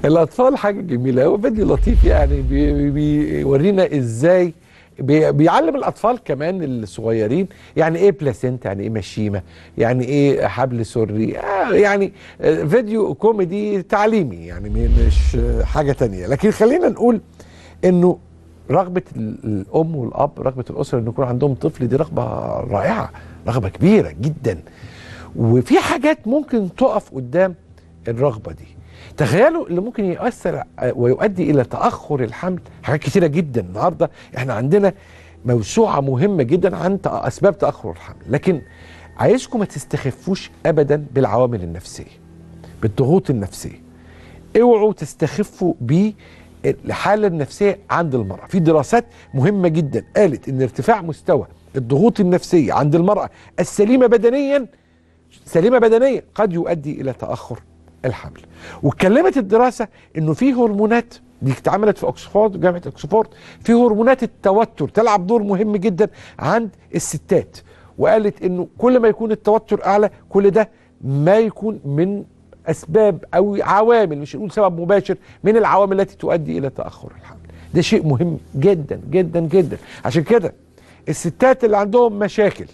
الاطفال حاجه جميله هو فيديو لطيف يعني بي- بيورينا ازاي بي- بيعلم الاطفال كمان الصغيرين يعني ايه بلاسينتا يعني ايه مشيمه يعني ايه حبل سري آه يعني آه، فيديو كوميدي تعليمي يعني م- مش آه، حاجه تانية لكن خلينا نقول انه رغبه ال- الام والاب رغبه الاسره ان يكون عندهم طفل دي رغبه رائعه رغبه كبيره جدا وفي حاجات ممكن تقف قدام الرغبه دي تخيلوا اللي ممكن يؤثر ويؤدي الى تاخر الحمل حاجات كتيره جدا النهارده احنا عندنا موسوعه مهمه جدا عن تأ- اسباب تاخر الحمل لكن عايزكم ما تستخفوش ابدا بالعوامل النفسيه بالضغوط النفسيه اوعوا تستخفوا بالحاله النفسيه عند المراه في دراسات مهمه جدا قالت ان ارتفاع مستوى الضغوط النفسيه عند المراه السليمه بدنيا سليمه بدنيا قد يؤدي الى تاخر الحمل واتكلمت الدراسه انه في هرمونات دي اتعملت في اوكسفورد جامعه اوكسفورد في هرمونات التوتر تلعب دور مهم جدا عند الستات وقالت انه كل ما يكون التوتر اعلى كل ده ما يكون من اسباب او عوامل مش نقول سبب مباشر من العوامل التي تؤدي الى تاخر الحمل ده شيء مهم جدا جدا جدا عشان كده الستات اللي عندهم مشاكل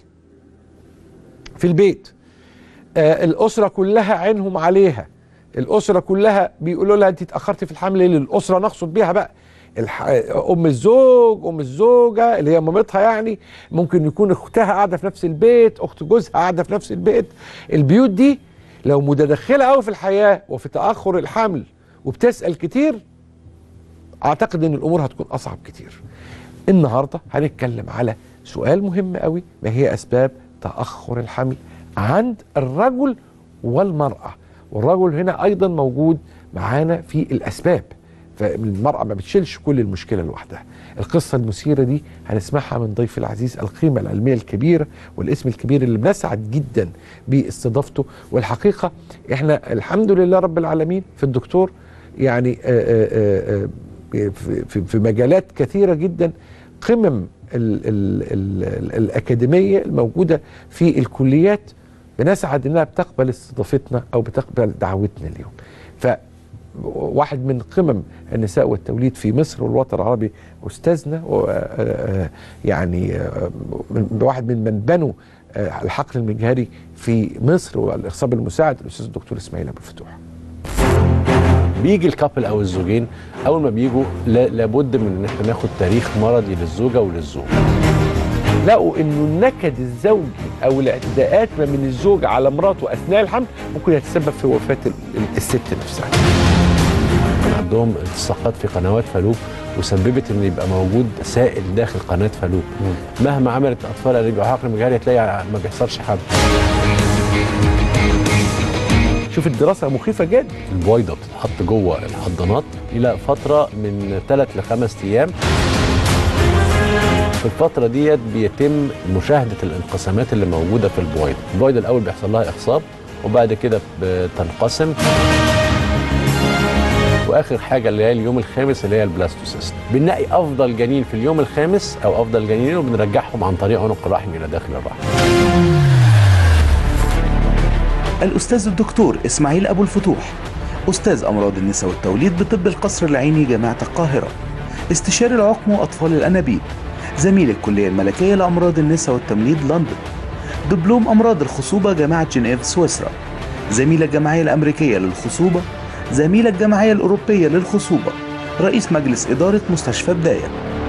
في البيت آه الاسره كلها عينهم عليها الاسره كلها بيقولوا لها انت اتاخرتي في الحمل ليه الاسره نقصد بيها بقى الح... ام الزوج ام الزوجه اللي هي مامتها يعني ممكن يكون اختها قاعده في نفس البيت اخت جوزها قاعده في نفس البيت البيوت دي لو متدخله قوي في الحياه وفي تاخر الحمل وبتسال كتير اعتقد ان الامور هتكون اصعب كتير النهارده هنتكلم على سؤال مهم قوي ما هي اسباب تاخر الحمل عند الرجل والمراه والرجل هنا ايضا موجود معانا في الاسباب فالمراه ما بتشيلش كل المشكله لوحدها القصه المثيره دي هنسمعها من ضيف العزيز القيمه العلميه الكبيره والاسم الكبير اللي بنسعد جدا باستضافته والحقيقه احنا الحمد لله رب العالمين في الدكتور يعني آآ آآ آآ في, في, في مجالات كثيره جدا قمم ال ال ال ال الاكاديميه الموجوده في الكليات بنسعد انها بتقبل استضافتنا او بتقبل دعوتنا اليوم ف واحد من قمم النساء والتوليد في مصر والوطن العربي استاذنا يعني واحد من من بنوا الحقل المجهري في مصر والاخصاب المساعد الاستاذ الدكتور اسماعيل ابو الفتوح بيجي الكابل او الزوجين اول ما بيجوا لابد من ان احنا ناخد تاريخ مرضي للزوجه وللزوج لقوا انه النكد الزوجي او الاعتداءات ما من الزوج على مراته اثناء الحمل ممكن يتسبب في وفاه الست نفسها كان عندهم التصاقات في قنوات فالوب وسببت ان يبقى موجود سائل داخل قناه فالوب مهما عملت اطفال اللي بيبقوا حقن مجهري هتلاقي ما بيحصلش حمل شوف الدراسه مخيفه جدا البويضه بتتحط جوه الحضانات الى فتره من ثلاث لخمس ايام في الفترة ديت بيتم مشاهدة الانقسامات اللي موجودة في البويضة، البويضة الأول بيحصل لها إخصاب وبعد كده بتنقسم واخر حاجه اللي هي اليوم الخامس اللي هي البلاستوسيست بنلاقي افضل جنين في اليوم الخامس او افضل جنين وبنرجعهم عن طريق عنق الرحم الى داخل الرحم الأستاذ الدكتور إسماعيل أبو الفتوح أستاذ أمراض النساء والتوليد بطب القصر العيني جامعة القاهرة استشاري العقم وأطفال الأنابيب زميل الكلية الملكية لأمراض النساء والتمريض لندن دبلوم أمراض الخصوبة جامعة جنيف سويسرا زميل الجمعية الأمريكية للخصوبة زميل الجمعية الأوروبية للخصوبة رئيس مجلس إدارة مستشفى بداية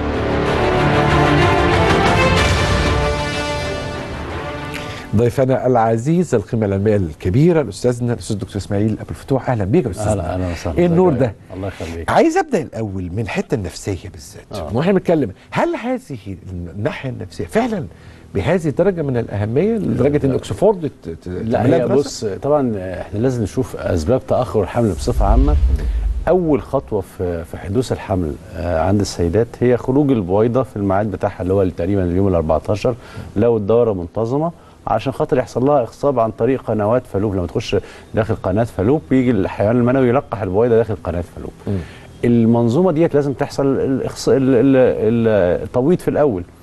ضيفنا العزيز القيمه العلميه الكبيره الاستاذنا الاستاذ الدكتور اسماعيل ابو الفتوح اهلا بيك يا استاذ اهلا اهلا وسهلا ايه النور ده الله يخليك عايز ابدا الاول من الحته النفسيه بالذات آه. واحنا بنتكلم هل هذه الناحيه النفسيه فعلا بهذه الدرجه من الاهميه لدرجه ان اوكسفورد ت- ت- لا تعملها هي دراسة؟ بص طبعا احنا لازم نشوف اسباب تاخر الحمل بصفه عامه اول خطوه في في حدوث الحمل آه، عند السيدات هي خروج البويضه في الميعاد بتاعها اللي هو تقريبا اليوم ال 14 لو الدوره منتظمه عشان خاطر يحصل لها اخصاب عن طريق قنوات فالوب لما تخش داخل قناه فالوب بيجي الحيوان المنوي يلقح البويضه داخل قناه فالوب المنظومه ديت لازم تحصل الإخص... ال- ال- ال- التبويض في الاول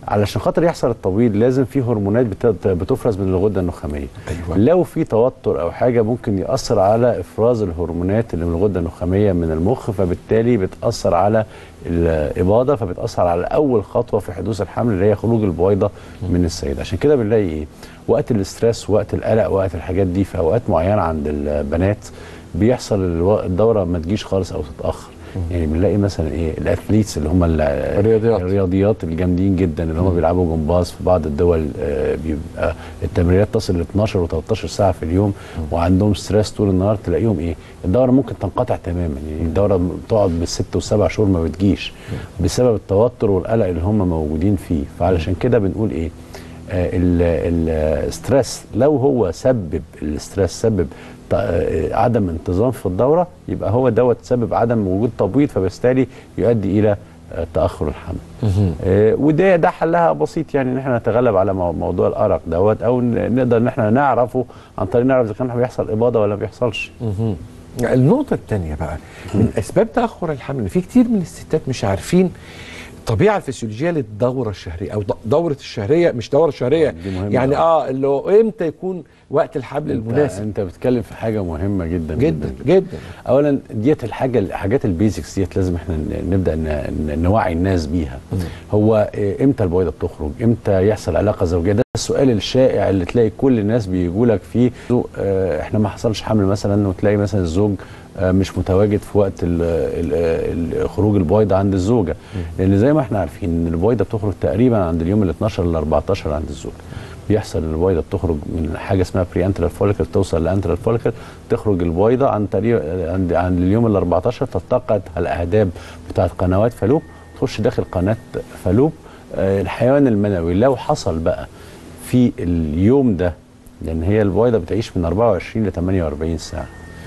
علشان خاطر يحصل التبويض لازم في هرمونات بت- بتفرز من الغده النخاميه أيوة. لو في توتر او حاجه ممكن ياثر على افراز الهرمونات اللي من الغده النخاميه من المخ فبالتالي بتاثر على الاباضه فبتاثر على اول خطوه في حدوث الحمل اللي هي خروج البويضه من السيد عشان كده بنلاقي ايه وقت الاسترس وقت القلق وقت الحاجات دي في اوقات معينه عند البنات بيحصل الو- الدوره ما تجيش خالص او تتاخر يعني بنلاقي مثلا ايه الاثليتس اللي هم ال- الرياضيات. الرياضيات الجامدين جدا اللي هم بيلعبوا جمباز في بعض الدول آه، بيبقى التمرينات تصل ل 12 و13 ساعه في اليوم وعندهم ستريس طول النهار تلاقيهم ايه الدوره ممكن تنقطع تماما يعني الدوره بتقعد بالست والسبع شهور ما بتجيش بسبب التوتر والقلق اللي هم موجودين فيه فعلشان كده بنقول ايه آه، ال- الستريس لو هو سبب الستريس سبب ت- آه، عدم انتظام في الدوره يبقى هو دوت سبب عدم وجود تبويض فبالتالي يؤدي الى آه، تاخر الحمل آه، وده ده حلها بسيط يعني ان احنا نتغلب على مو- موضوع الارق دوت او ن- نقدر ان احنا نعرفه عن طريق نعرف اذا كان بيحصل اباضه ولا ما بيحصلش مهم. النقطة الثانية بقى من أسباب تأخر الحمل إن في كتير من الستات مش عارفين الطبيعة الفسيولوجية للدورة الشهرية أو د- دورة الشهرية مش دورة شهرية دي مهمة يعني أوي. اه اللي هو إمتى يكون وقت الحمل انت, المناسب انت بتتكلم في حاجه مهمه جدا جدا جدا اولا ديت الحاجه الحاجات البيزكس ديت لازم احنا ن- نبدا ن- ن- نوعي الناس بيها هو إيه، امتى البويضه بتخرج امتى يحصل علاقه زوجيه ده السؤال الشائع اللي تلاقي كل الناس بيجوا لك فيه آه، احنا ما حصلش حمل مثلا وتلاقي مثلا الزوج آه، مش متواجد في وقت ال ال ال خروج البويضه عند الزوجه لان زي ما احنا عارفين ان البويضه بتخرج تقريبا عند اليوم ال 12 ل 14 عند الزوج بيحصل ان البويضه بتخرج من حاجه اسمها بري انترال فوليكل توصل لانترال فوليكل تخرج البويضه عن تقريبا عند عند اليوم ال 14 تلتقط على الاهداب بتاعت قنوات فالوب تخش داخل قناه فالوب آه، الحيوان المنوي لو حصل بقى في اليوم ده لان هي البويضه بتعيش من 24 ل 48 ساعه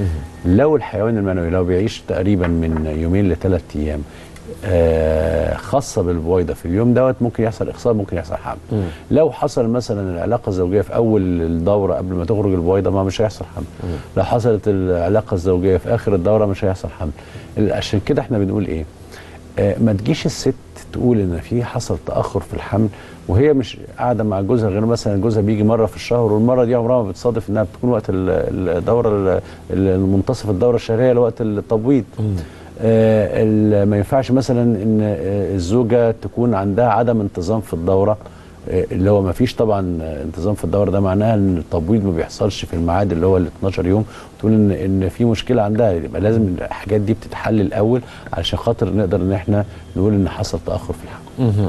لو الحيوان المنوي لو بيعيش تقريبا من يومين لثلاث ايام آه خاصه بالبويضه في اليوم دوت ممكن يحصل اخصاب ممكن يحصل حمل لو حصل مثلا العلاقه الزوجيه في اول الدوره قبل ما تخرج البويضه ما مش هيحصل حمل لو حصلت العلاقه الزوجيه في اخر الدوره مش هيحصل حمل عشان كده احنا بنقول ايه آه ما تجيش الست تقول ان في حصل تاخر في الحمل وهي مش قاعده مع جوزها غير مثلا جوزها بيجي مره في الشهر والمره دي عمرها ما بتصادف انها بتكون وقت ال- الدوره ال- المنتصف الدوره الشهريه لوقت التبويض آه ال- ما ينفعش مثلا ان آه، الزوجه تكون عندها عدم انتظام في الدوره آه، اللي هو ما فيش طبعا آه، انتظام في الدوره ده معناها ان التبويض ما بيحصلش في الميعاد اللي هو ال 12 يوم تقول ان ان في مشكله عندها يبقى لازم الحاجات دي بتتحل الاول علشان خاطر نقدر ان احنا نقول ان حصل تاخر في الحمل مهم.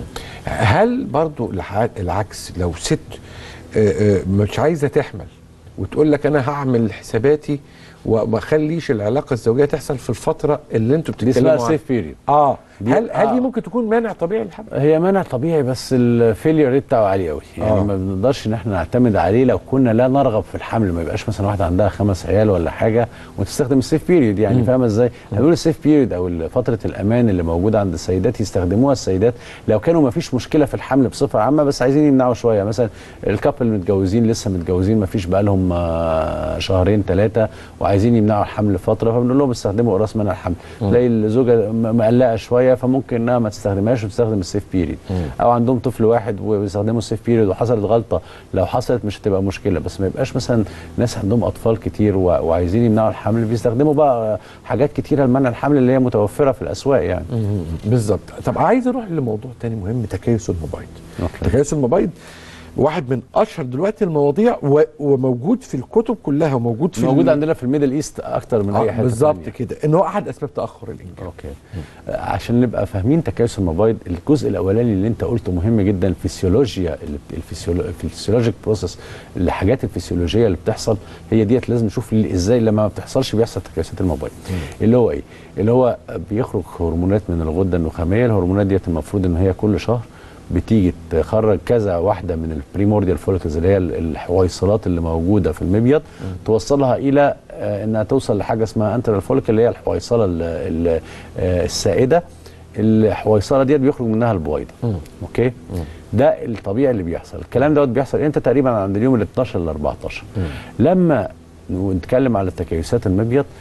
هل برضو الح- العكس لو ست آه، آه، مش عايزة تحمل وتقول لك أنا هعمل حساباتي وما اخليش العلاقة الزوجية تحصل في الفترة اللي انتوا دي بتتكلموا اسمها عنها سيف بيريد اه دي- هل هل دي آه. ممكن تكون مانع طبيعي للحمل؟ هي منع طبيعي بس الفيلير ريت بتاعه عالي قوي يعني آه. ما بنقدرش ان احنا نعتمد عليه لو كنا لا نرغب في الحمل ما يبقاش مثلا واحده عندها خمس عيال ولا حاجه وتستخدم السيف بيريد يعني فاهمه ازاي؟ هنقول السيف بيريد او فتره الامان اللي موجوده عند السيدات يستخدموها السيدات لو كانوا ما فيش مشكله في الحمل بصفه عامه بس عايزين يمنعوا شويه مثلا الكابل متجوزين لسه متجوزين ما فيش بقالهم آه، شهرين ثلاثه وعايزين يمنعوا الحمل فتره فبنقول لهم استخدموا قراص منع الحمل تلاقي الزوجه م- مقلقه شويه فممكن انها ما تستخدمهاش وتستخدم السيف بيريد او عندهم طفل واحد وبيستخدموا السيف بيريد وحصلت غلطه لو حصلت مش هتبقى مشكله بس ما يبقاش مثلا ناس عندهم اطفال كتير و- وعايزين يمنعوا الحمل بيستخدموا بقى حاجات كتيره لمنع الحمل اللي هي متوفره في الاسواق يعني مم. بالظبط طب عايز اروح لموضوع تاني مهم تكيس المبيض أوكي. تكيس المبيض واحد من اشهر دلوقتي المواضيع و... وموجود في الكتب كلها وموجود في موجود ال- عندنا في الميدل ايست اكتر من اي آه حته بالظبط تانية. كده ان هو احد اسباب تاخر الانجاب اوكي آه، عشان نبقى فاهمين تكيس المبايض الجزء الاولاني اللي انت قلته مهم جدا الفسيولوجيا الفسيولو... الفسيولوجيك بروسيس الحاجات الفسيولوجيه اللي بتحصل هي ديت لازم نشوف ال- ازاي لما ما بتحصلش بيحصل تكيسات المبايض اللي هو ايه اللي هو بيخرج هرمونات من الغده النخاميه الهرمونات ديت المفروض ان هي كل شهر بتيجي تخرج كذا واحده من البريمورديال فوليكلز اللي هي ال- الحويصلات اللي موجوده في المبيض توصلها الى آه، انها توصل لحاجه اسمها انترال فوليكل اللي هي الحويصله ال- ال- آه، السائده الحويصله ديت بيخرج منها البويضه اوكي ده الطبيعي اللي بيحصل الكلام دوت بيحصل امتى تقريبا عند اليوم ال 12 ل 14 لما نتكلم على تكيسات المبيض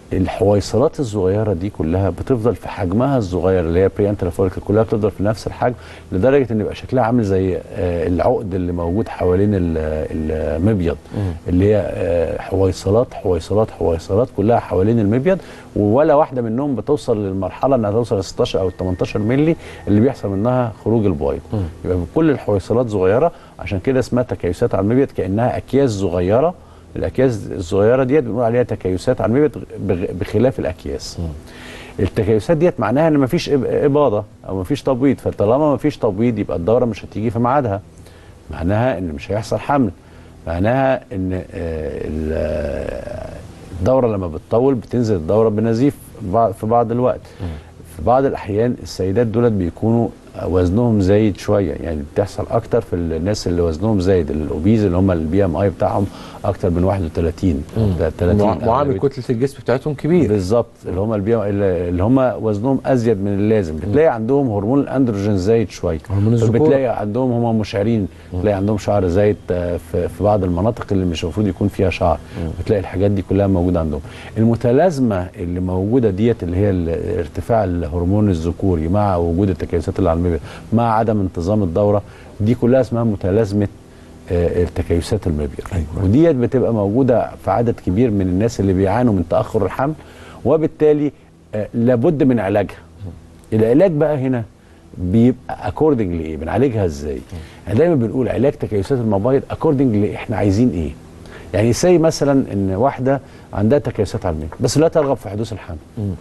الحويصلات الصغيره دي كلها بتفضل في حجمها الصغير اللي هي بري انترا فوليكل كلها بتفضل في نفس الحجم لدرجه ان يبقى شكلها عامل زي آه، العقد اللي موجود حوالين ال- المبيض اللي هي آه، حويصلات حويصلات حويصلات كلها حوالين المبيض ولا واحده منهم بتوصل للمرحله انها توصل ل 16 او 18 مللي اللي بيحصل منها خروج البويض يبقى كل الحويصلات صغيره عشان كده اسمها تكيسات على المبيض كانها اكياس صغيره الاكياس الصغيره ديت بنقول عليها تكيسات على المبيض بغ- بخلاف الاكياس التكيسات ديت معناها ان مفيش إب- اباضه او مفيش تبويض فطالما مفيش تبويض يبقى الدوره مش هتيجي في ميعادها معناها ان مش هيحصل حمل معناها ان آه، ال- آه، الدوره لما بتطول بتنزل الدوره بنزيف بعض- في بعض الوقت في بعض الاحيان السيدات دولت بيكونوا وزنهم زايد شويه يعني بتحصل اكتر في الناس اللي وزنهم زايد الاوبيز اللي هم البي ام اي بتاعهم اكتر من 31 أو 30 مع- معامل أغلبية. كتله الجسم بتاعتهم كبير بالظبط اللي هم البي اللي هم وزنهم ازيد من اللازم بتلاقي عندهم هرمون الاندروجين زايد شويه هرمون الذكورة. بتلاقي عندهم هم مشعرين بتلاقي عندهم شعر زايد آه، في في بعض المناطق اللي مش المفروض يكون فيها شعر بتلاقي الحاجات دي كلها موجوده عندهم المتلازمه اللي موجوده ديت اللي هي ال- ارتفاع الهرمون الذكوري مع وجود التكيسات اللي على المبيض مع عدم انتظام الدوره دي كلها اسمها متلازمه آه، التكيسات المبيض أيوة. وديت بتبقى موجوده في عدد كبير من الناس اللي بيعانوا من تاخر الحمل وبالتالي آه، لابد من علاجها العلاج بقى هنا بيبقى اكوردنج لايه بنعالجها ازاي احنا دايما بنقول علاج تكيسات المبايض اكوردنج لايه احنا عايزين ايه يعني سي مثلا ان واحده عندها تكيسات على المبيض بس لا ترغب في حدوث الحمل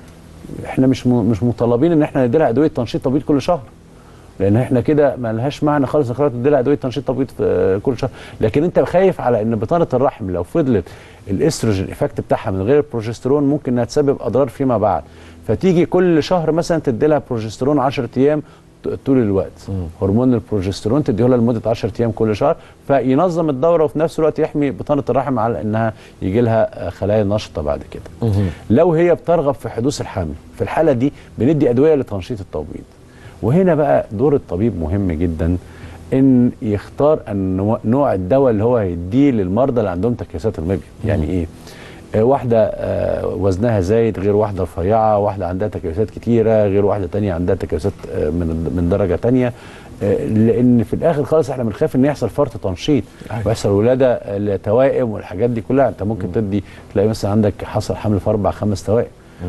احنا مش م- مش مطالبين ان احنا نديلها ادويه تنشيط تبيض كل شهر لان احنا كده ما لهاش معنى خالص انك تديلها ادويه تنشيط تبيض في آه، كل شهر لكن انت خايف على ان بطانه الرحم لو فضلت الاستروجين ايفكت بتاعها من غير البروجسترون ممكن انها تسبب اضرار فيما بعد فتيجي كل شهر مثلا تديلها بروجسترون 10 ايام ط- طول الوقت هرمون البروجسترون تديه لها لمده 10 ايام كل شهر فينظم الدوره وفي نفس الوقت يحمي بطانه الرحم على انها يجي لها آه، خلايا نشطه بعد كده لو هي بترغب في حدوث الحمل في الحاله دي بندي ادويه لتنشيط التبويض وهنا بقى دور الطبيب مهم جدا ان يختار النوع- نوع الدواء اللي هو هيديه للمرضى اللي عندهم تكيسات المبيض يعني ايه آه، واحدة آه، وزنها زايد غير واحدة رفيعة واحدة عندها تكيسات كتيرة غير واحدة تانية عندها تكيسات آه، من من درجة تانية آه، لأن في الآخر خالص احنا بنخاف إن يحصل فرط تنشيط أيوة. ويحصل ولادة آه، لتوائم والحاجات دي كلها أنت ممكن تدي تلاقي مثلا عندك حصل حمل في أربع خمس توائم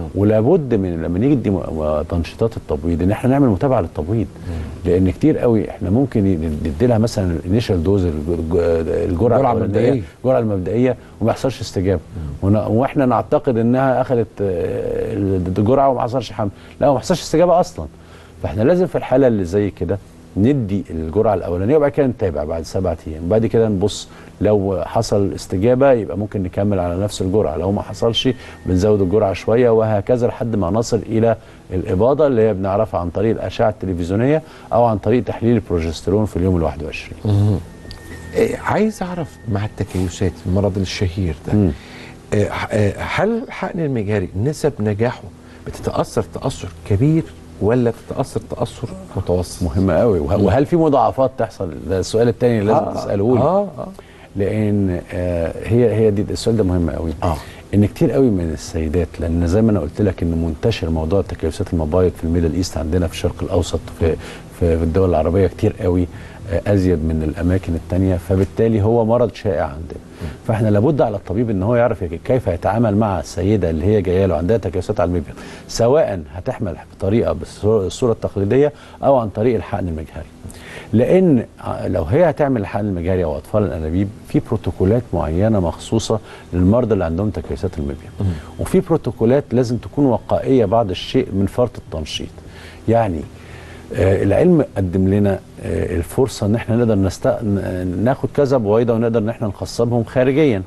ولابد من لما نيجي ندي م- م- تنشيطات التبويض ان احنا نعمل متابعه للتبويض لان كتير قوي احنا ممكن ي- ندي لها مثلا الانيشال دوز الجرعه الجرعة الأولانية، المبدئية. الجرعه المبدئيه وما يحصلش استجابه ون- واحنا نعتقد انها اخذت آه، الجرعه وما حصلش حمل لا ما حصلش استجابه اصلا فاحنا لازم في الحاله اللي زي كده ندي الجرعه الاولانيه وبعد كده نتابع بعد سبعة ايام بعد كده نبص لو حصل استجابه يبقى ممكن نكمل على نفس الجرعه لو ما حصلش بنزود الجرعه شويه وهكذا لحد ما نصل الى الاباضه اللي هي بنعرفها عن طريق الاشعه التلفزيونيه او عن طريق تحليل البروجسترون في اليوم ال 21 إيه، عايز اعرف مع التكيسات المرض الشهير ده مم. إيه، ح- إيه، هل الحقن المجاري نسب نجاحه بتتاثر تاثر كبير ولا بتتاثر تاثر متوسط مهمه قوي وه- وهل في مضاعفات تحصل ده السؤال الثاني اللي لازم تساله لي اه اه لان آه هي هي دي السؤال ده مهم قوي آه. ان كتير قوي من السيدات لان زي ما انا قلت لك ان منتشر موضوع تكيسات المبايض في الميدل ايست عندنا في الشرق الاوسط في في في الدول العربيه كتير قوي آه، ازيد من الاماكن التانية فبالتالي هو مرض شائع عندنا فاحنا لابد على الطبيب ان هو يعرف كيف يتعامل مع السيده اللي هي جايه له عندها تكيسات على المبيض سواء هتحمل بطريقه بالصوره الصورة التقليديه او عن طريق الحقن المجهري لان ع- لو هي هتعمل الحقن المجاري او اطفال الانابيب في بروتوكولات معينه مخصوصه للمرضى اللي عندهم تكيسات المبيض وفي بروتوكولات لازم تكون وقائيه بعض الشيء من فرط التنشيط يعني آه العلم قدم لنا آه الفرصه ان احنا نقدر نست... ن- ناخد كذا بويضه ونقدر ان احنا نخصبهم خارجيا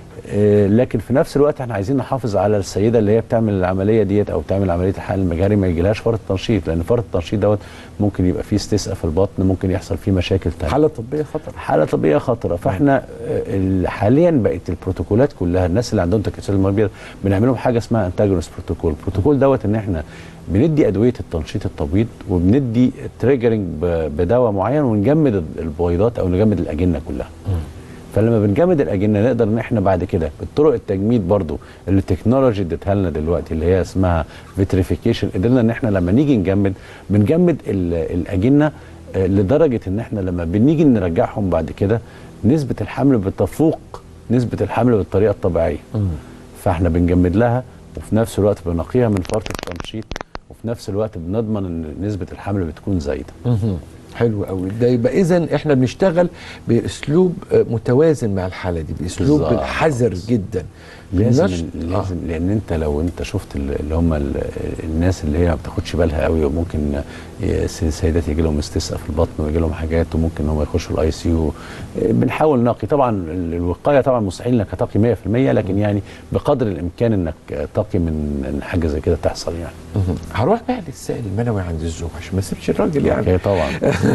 آه لكن في نفس الوقت احنا عايزين نحافظ على السيده اللي هي بتعمل العمليه ديت او بتعمل عمليه الحقن المجهري ما يجيلهاش فرط تنشيط لان فرط التنشيط دوت ممكن يبقى فيه استسقاء في البطن ممكن يحصل فيه مشاكل تانية حاله طبيه خطر حاله طبيه خطره فاحنا آه، ال- حاليا بقت البروتوكولات كلها الناس اللي عندهم تكيسات المبيض بنعمل لهم حاجه اسمها انتاجونست بروتوكول البروتوكول دوت ان احنا بندي ادويه التنشيط التبويض وبندي تريجرنج بدواء معين ونجمد البويضات او نجمد الاجنه كلها فلما بنجمد الاجنه نقدر ان احنا بعد كده بالطرق التجميد برضو اللي التكنولوجي اديتها لنا دلوقتي اللي هي اسمها فيتريفيكيشن قدرنا ان احنا لما نيجي نجمد بنجمد ال- الاجنه آه، لدرجه ان احنا لما بنيجي نرجعهم بعد كده نسبه الحمل بتفوق نسبه الحمل بالطريقه الطبيعيه فاحنا بنجمد لها وفي نفس الوقت بنقيها من فرط التنشيط وفي نفس الوقت بنضمن ان نسبه الحمل بتكون زايده مهم. حلو قوي ده يبقى اذا احنا بنشتغل باسلوب آه، متوازن مع الحاله دي باسلوب بالظبط. الحذر جدا لازم النشط- لازم لان انت لو انت شفت ال- اللي هم ال- الناس اللي هي ما بتاخدش بالها قوي وممكن ي- السيدات يجي لهم استسقاء في البطن ويجي لهم حاجات وممكن هم يخشوا الاي سي يو بنحاول نقي طبعا ال- الوقايه طبعا مستحيل انك تقي 100% لكن يعني بقدر الامكان انك تقي من ان حاجه زي كده تحصل يعني مهم. هروح بقى للسائل المنوي عند الزوج عشان ما اسيبش الراجل يعني اوكي طبعا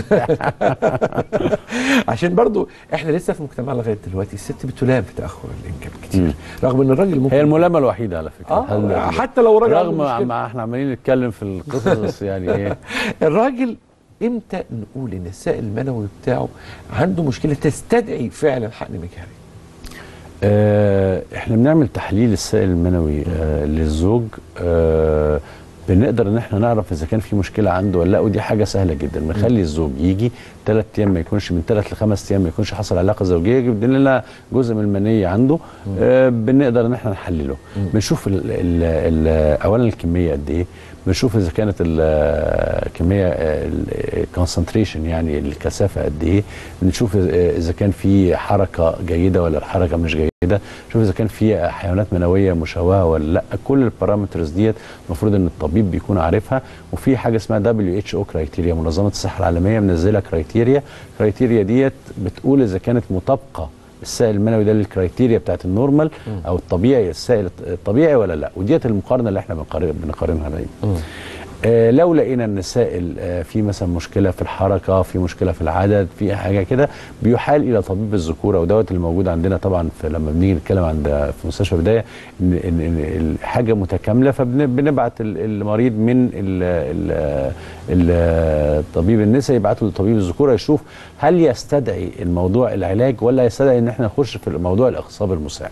عشان برضو احنا لسه في مجتمع لغايه دلوقتي الست بتلام في تاخر الانجاب كتير مم. رغم ان الراجل ممكن هي الملامه الوحيده على فكره اه هل- حتى لو الراجل عنده رغم مشكلة. ما احنا عمالين نتكلم في القصص بس يعني ايه الراجل امتى نقول ان السائل المنوي بتاعه عنده مشكله تستدعي فعلا حقن مجهري آه، احنا بنعمل تحليل السائل المنوي آه للزوج آه بنقدر ان احنا نعرف اذا كان في مشكله عنده ولا لا ودي حاجه سهله جدا بنخلي الزوج يجي ثلاث ايام ما يكونش من ثلاث لخمس ايام ما يكونش حصل علاقه زوجيه يجيب لنا جزء من المنيه عنده آه بنقدر ان احنا نحلله بنشوف ال ال ال اولا الكميه قد ايه بنشوف اذا كانت الكميه الكونسنتريشن يعني الكثافه قد ايه بنشوف اذا كان في حركه جيده ولا الحركه مش جيده نشوف اذا كان في حيوانات منويه مشوهه ولا لا كل البارامترز ديت المفروض ان الطبيب بيكون عارفها وفي حاجه اسمها دبليو اتش او كرايتيريا منظمه الصحه العالميه منزله كرايتيريا الكرايتيريا ديت بتقول اذا كانت مطابقه السائل المنوي ده للكرايتيريا بتاعت النورمال او الطبيعي السائل الطبيعي ولا لا وديت المقارنه اللي احنا بنقارن بنقارنها دايما آه لو لقينا ان السائل آه في مثلا مشكله في الحركه في مشكله في العدد في حاجه كده بيحال الى طبيب الذكوره ودوت اللي موجود عندنا طبعا في لما بنيجي نتكلم عند في مستشفى بدايه ان ان, إن الحاجه متكامله فبنبعت المريض من ال ال الطبيب النساء يبعته لطبيب الذكوره يشوف هل يستدعي الموضوع العلاج ولا يستدعي ان احنا نخش في موضوع الاخصاب المساعد.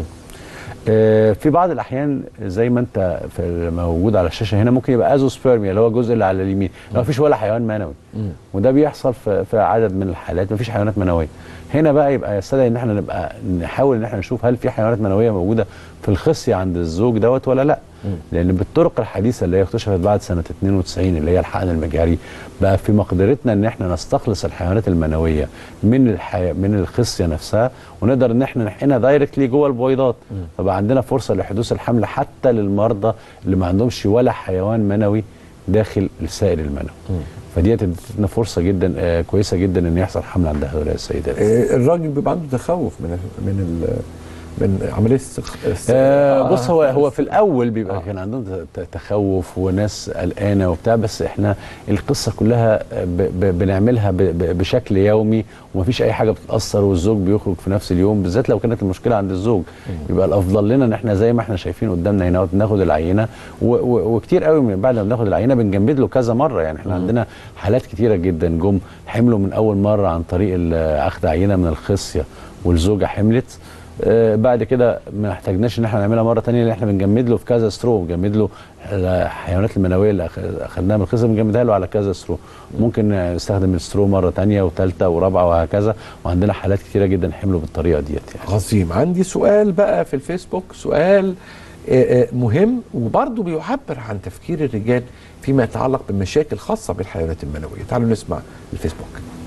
آه في بعض الاحيان زي ما انت في موجود على الشاشه هنا ممكن يبقى ازوسبيرميا اللي هو الجزء اللي على اليمين لو ما فيش ولا حيوان منوي وده بيحصل في, في عدد من الحالات ما فيش حيوانات منويه هنا بقى يبقى يستدعي ان احنا نبقى نحاول ان احنا نشوف هل في حيوانات منويه موجوده في الخصيه عند الزوج دوت ولا لا لان بالطرق الحديثه اللي هي اكتشفت بعد سنه 92 اللي هي الحقن المجهري بقى في مقدرتنا ان احنا نستخلص الحيوانات المنويه من الحي... من الخصيه نفسها ونقدر ان احنا نحقنها دايركتلي جوه البويضات فبقى عندنا فرصه لحدوث الحمل حتى للمرضى اللي ما عندهمش ولا حيوان منوي داخل السائل المنوي فدي ادتنا فرصه جدا آه كويسه جدا ان يحصل حمل عند هؤلاء السيدات آه الراجل بيبقى عنده تخوف من ال من ال من عمليه السخ... آه بص هو هو في الاول بيبقى آه. كان عندهم تخوف وناس قلقانه وبتاع بس احنا القصه كلها ب ب بنعملها ب ب بشكل يومي ومفيش اي حاجه بتتاثر والزوج بيخرج في نفس اليوم بالذات لو كانت المشكله عند الزوج يبقى الافضل لنا ان احنا زي ما احنا شايفين قدامنا هنا ناخد العينه وكتير قوي من بعد ما بناخد العينه بنجمد له كذا مره يعني احنا عندنا حالات كتيره جدا جم حملوا من اول مره عن طريق اخذ عينه من الخصيه والزوجه حملت آه بعد كده ما احتاجناش ان احنا نعملها مره ثانيه لان احنا بنجمد له في كذا سترو بنجمد له الحيوانات المنويه اللي اخذناها من الخصم بنجمدها له على كذا سترو ممكن نستخدم السترو مره ثانيه وثالثه ورابعه وهكذا وعندنا حالات كثيره جدا حملوا بالطريقه ديت يعني عظيم عندي سؤال بقى في الفيسبوك سؤال مهم وبرضه بيعبر عن تفكير الرجال فيما يتعلق بمشاكل خاصه بالحيوانات المنويه تعالوا نسمع الفيسبوك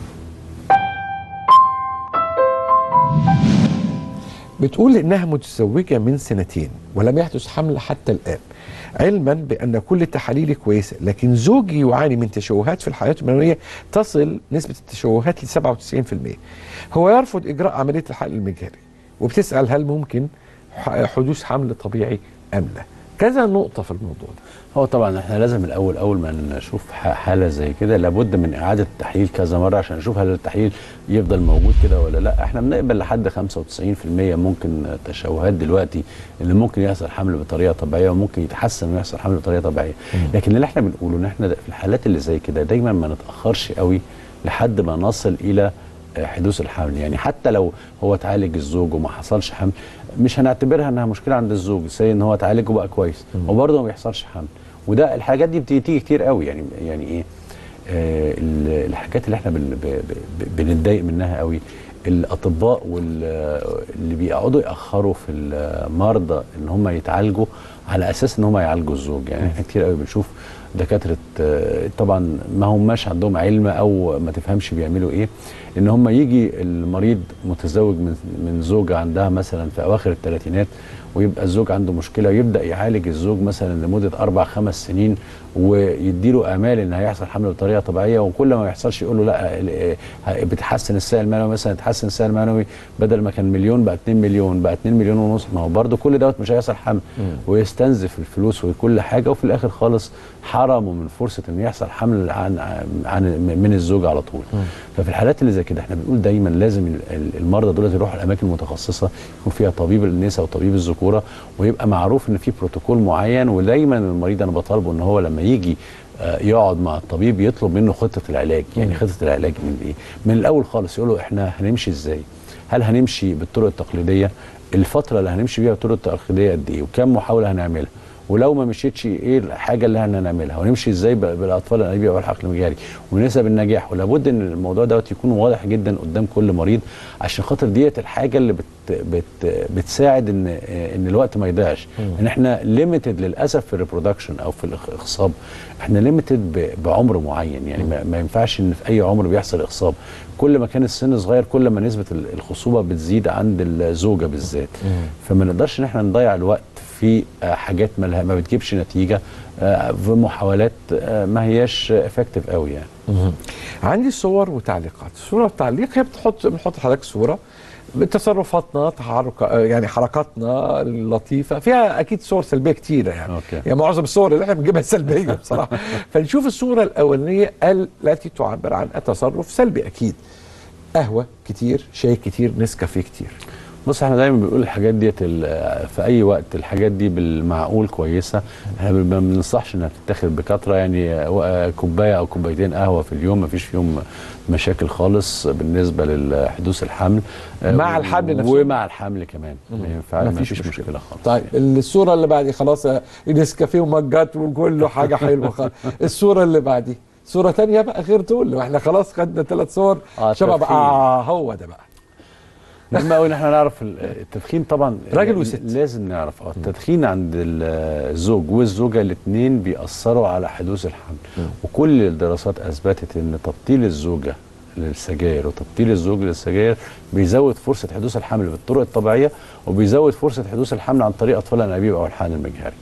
بتقول انها متزوجه من سنتين ولم يحدث حمل حتى الان علما بان كل التحاليل كويسه لكن زوجي يعاني من تشوهات في الحياه المنويه تصل نسبه التشوهات ل 97% هو يرفض اجراء عمليه الحقن المجهري وبتسال هل ممكن حدوث حمل طبيعي ام لا كذا نقطه في الموضوع ده هو طبعا احنا لازم الاول اول ما نشوف حاله زي كده لابد من اعاده التحليل كذا مره عشان نشوف هل التحليل يفضل موجود كده ولا لا احنا بنقبل لحد 95% ممكن تشوهات دلوقتي اللي ممكن يحصل حمل بطريقه طبيعيه وممكن يتحسن ويحصل حمل بطريقه طبيعيه لكن اللي احنا بنقوله ان احنا في الحالات اللي زي كده دايما ما نتاخرش قوي لحد ما نصل الى آه، حدوث الحمل يعني حتى لو هو اتعالج الزوج وما حصلش حمل مش هنعتبرها انها مشكله عند الزوج زي ان هو اتعالج وبقى كويس وبرضه ما بيحصلش حمل وده الحاجات دي بتيجي كتير قوي يعني يعني ايه آه ال- الحاجات اللي احنا بن- ب- ب- بنتضايق منها قوي الاطباء واللي بيقعدوا ياخروا في المرضى ان هم يتعالجوا على اساس ان هم يعالجوا الزوج يعني احنا كتير قوي بنشوف دكاتره آه، طبعا ما هماش عندهم علم او ما تفهمش بيعملوا ايه ان هم يجي المريض متزوج من من زوجه عندها مثلا في اواخر الثلاثينات ويبقى الزوج عنده مشكله ويبدا يعالج الزوج مثلا لمده اربع خمس سنين ويديله امال ان هيحصل حمل بطريقه طبيعيه وكل ما يحصلش يقول له لا ال- آه، بتحسن السائل المنوي مثلا تحسن السائل المنوي بدل ما كان مليون بقى 2 مليون بقى 2 مليون ونص ما هو برده كل دوت مش هيحصل حمل ويستنزف الفلوس وكل حاجه وفي الاخر خالص حرمه من فرصه ان يحصل حمل عن عن من الزوج على طول ففي الحالات اللي زي كده احنا بنقول دايما لازم ال- ال- المرضى دول يروحوا الاماكن المتخصصه يكون فيها طبيب النساء وطبيب الذكوره ويبقى معروف ان في بروتوكول معين ودايما المريض انا بطالبه ان هو لما يجي آه، يقعد مع الطبيب يطلب منه خطه العلاج يعني خطه العلاج من ايه من الاول خالص يقول له احنا هنمشي ازاي هل هنمشي بالطرق التقليديه الفتره اللي هنمشي بيها بالطرق التقليديه قد ايه وكم محاوله هنعملها ولو ما مشيتش ايه الحاجه اللي احنا هنعملها ونمشي ازاي ب- بالاطفال الانابيب او الحقل المجاري ونسب النجاح ولابد ان الموضوع دوت يكون واضح جدا قدام كل مريض عشان خاطر ديت الحاجه اللي بت بت بتساعد ان ان الوقت ما يضيعش ان احنا ليميتد للاسف في الريبرودكشن او في الاخصاب احنا ليميتد بعمر معين يعني ما, ما ينفعش ان في اي عمر بيحصل اخصاب كل ما كان السن صغير كل ما نسبه ال- الخصوبه بتزيد عند الزوجه بالذات فما نقدرش ان احنا نضيع الوقت في آه، حاجات ما, لها- ما بتجيبش نتيجه آه، في محاولات آه، ما هياش افكتيف قوي يعني عندي صور وتعليقات الصوره والتعليق هي بتحط بنحط حضرتك صوره تصرفاتنا تحرك يعني حركاتنا اللطيفه فيها اكيد صور سلبيه كتيره يعني أوكي. يعني معظم الصور اللي احنا بنجيبها سلبيه بصراحه فنشوف الصوره الاولانيه التي تعبر عن تصرف سلبي اكيد قهوه كتير شاي كتير نسكافيه كتير بص احنا دايما بنقول الحاجات ديت ال- في اي وقت الحاجات دي بالمعقول كويسه احنا ما بننصحش انها تتاخد بكثره يعني آه، كوبايه او كوبايتين قهوه في اليوم ما فيش فيهم مشاكل خالص بالنسبه لحدوث الحمل آه، مع الحمل نفسه؟ ومع الحمل كمان ما ينفعش ما مفيش فيش مشكلة. مشكله خالص طيب الصوره اللي بعدي خلاص آه، نسكافيه ومجات وكله حاجه حلوه خالص الصوره اللي بعدي صوره تانية بقى غير دول واحنا خلاص خدنا ثلاث صور آه، شباب تدخين. اه هو ده بقى مهم قوي ان احنا نعرف ال- التدخين طبعا راجل وست. لازم نعرف اه التدخين عند ال- الزوج والزوجه الاثنين بيأثروا على حدوث الحمل وكل الدراسات اثبتت ان تبطيل الزوجه للسجاير وتبطيل الزوج للسجاير بيزود فرصه حدوث الحمل بالطرق الطبيعيه وبيزود فرصه حدوث الحمل عن طريق اطفال الانابيب او الحقن المجهري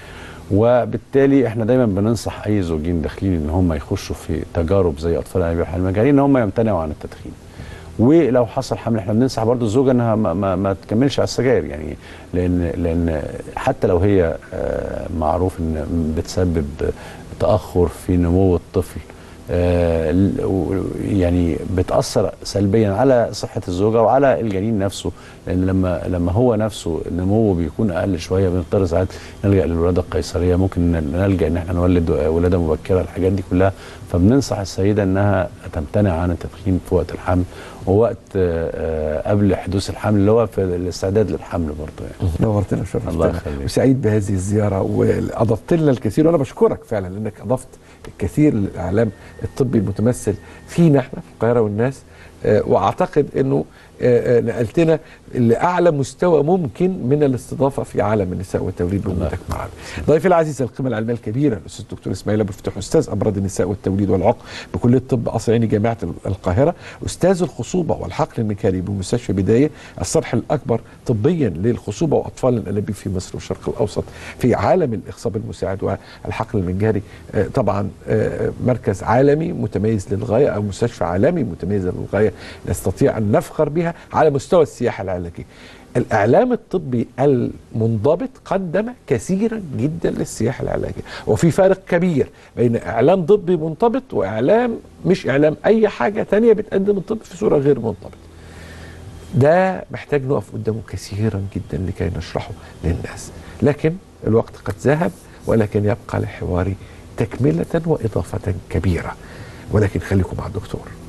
وبالتالي احنا دايما بننصح اي زوجين داخلين ان هم يخشوا في تجارب زي اطفال الانابيب والحقن المجهري ان هم يمتنعوا عن التدخين ولو حصل حمل احنا بننصح برضو الزوجه انها ما, ما, ما تكملش على السجاير يعني لان لان حتى لو هي آه، معروف ان بتسبب تاخر في نمو الطفل آه، ال- و- يعني بتاثر سلبيا على صحه الزوجه وعلى الجنين نفسه لان لما لما هو نفسه نموه بيكون اقل شويه بنضطر ساعات نلجا للولاده القيصريه ممكن نلجا ان احنا نولد ولاده مبكره الحاجات دي كلها فبننصح السيده انها تمتنع عن التدخين في وقت الحمل ووقت آه، آه، قبل حدوث الحمل اللي هو في الاستعداد للحمل برضه يعني نورتنا الله وشرفتنا يخليك. وسعيد بهذه الزياره واضفت لنا الكثير وانا بشكرك فعلا لانك اضفت الكثير للاعلام الطبي المتمثل فينا احنا في القاهره والناس آه، واعتقد انه آه، آه، نقلتنا لاعلى مستوى ممكن من الاستضافه في عالم النساء والتوليد بوجودك معنا. ضيفي العزيز القيمه العلميه الكبيره الاستاذ الدكتور اسماعيل ابو الفتوح استاذ امراض النساء والتوليد والعقم بكليه طب قصر عيني جامعه القاهره استاذ الخصوبه والحقل الميكاني بمستشفى بدايه الصرح الاكبر طبيا للخصوبه واطفال الانابيب في مصر والشرق الاوسط في عالم الاخصاب المساعد والحقل المنجاري آه، طبعا آه، مركز عالمي متميز للغايه او مستشفى عالمي متميز للغايه نستطيع ان نفخر بها على مستوى السياحه العلاجيه. الاعلام الطبي المنضبط قدم كثيرا جدا للسياحه العلاجيه وفي فارق كبير بين اعلام طبي منضبط واعلام مش اعلام اي حاجه تانية بتقدم الطب في صوره غير منضبطه ده محتاج نقف قدامه كثيرا جدا لكي نشرحه للناس لكن الوقت قد ذهب ولكن يبقى لحواري تكمله واضافه كبيره ولكن خليكم مع الدكتور